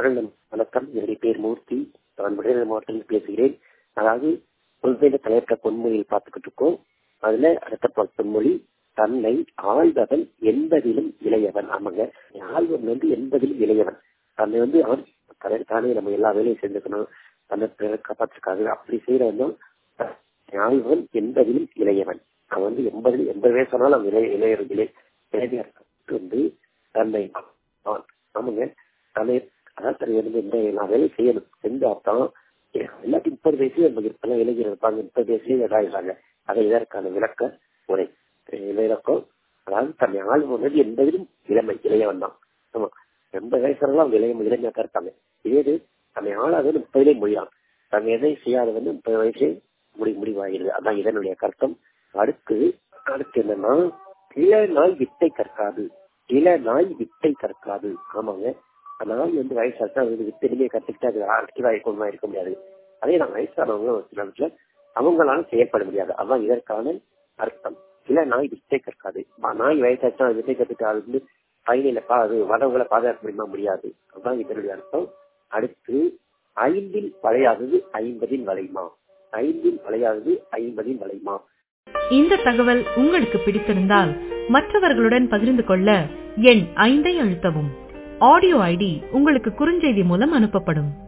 வணக்கம் வணக்கம் என்னுடைய பேர் மூர்த்தி நான் விடுதலை மாவட்டத்தில் பேசுகிறேன் அதாவது உண்மையில தலையற்ற பொன்மொழியை பார்த்துக்கிட்டு இருக்கோம் அதுல அடுத்த ப- பொன்மொழி தன்னை ஆள்பவன் என்பதிலும் இளையவன் ஆமாங்க ஆள்வன் வந்து என்பதிலும் இளையவன் தன்னை வந்து அவன் தன்னை தானே நம்ம எல்லா வேலையும் செஞ்சுக்கணும் தன்னை பிறரை காப்பாற்றுக்காக அப்படி செய்யறவன் ஆள்வன் என்பதிலும் இளையவன் அவன் வந்து எண்பது எண்பது வயசு ஆனாலும் அவன் இளைய இளையர் இளைய இளைஞர் வந்து தன்னை அவன் ஆமாங்க தன்னை அதான் தன்னை வந்து இந்த எல்லா வேலையும் செய்யணும் செஞ்சாதான் எல்லாத்தையும் முப்பது வயசு நம்ம இருப்பெல்லாம் இளைஞர் இருப்பாங்க முப்பது வயசுலயே இதாகிறாங்க அதை இதற்கான விளக்க உரை விளக்கம் அதாவது தன்னை ஆள்வது என்பதிலும் இளமை இளையவன் தான் ஆமா எண்பது வயசுலாம் இளைய இளைஞர் தான் இருப்பாங்க இதே இது தன்னை ஆளாதது முப்பதிலே முடியலாம் தன்னை எதை செய்யாத வந்து முப்பது வயசே முடி முடிவாகிறது அதான் இதனுடைய கருத்தம் அடுத்து அடுத்து என்னன்னா இள நாய் வித்தை கற்காது இள நாய் வித்தை கற்காது ஆமாங்க அந்த நாய் வந்து வயசாச்சா அது வித்தை எதுவுமே கத்துக்கிட்டு அது ஆக்டிவா இருக்கணுமா இருக்க முடியாது அதே நான் வயசானவங்க ஒரு சில வீட்டுல அவங்களால செயல்பட முடியாது அதான் இதற்கான அர்த்தம் இள நாய் வித்தை கற்காது ம- நாய் வயசாச்சா அது வித்தை கத்துட்டு அது வந்து பயனில பா அது வரவங்களை பாதுகாக்க முடியுமா முடியாது அதான் இதனுடைய அர்த்தம் அடுத்து ஐந்தில் வளையாதது ஐம்பதில் வளையுமா ஐந்தில் வளையாதது ஐம்பதில் வளையுமா இந்த தகவல் உங்களுக்கு பிடித்திருந்தால் மற்றவர்களுடன் பகிர்ந்து கொள்ள எண் ஐந்தை அழுத்தவும் ஆடியோ ஐடி உங்களுக்கு குறுஞ்செய்தி மூலம் அனுப்பப்படும்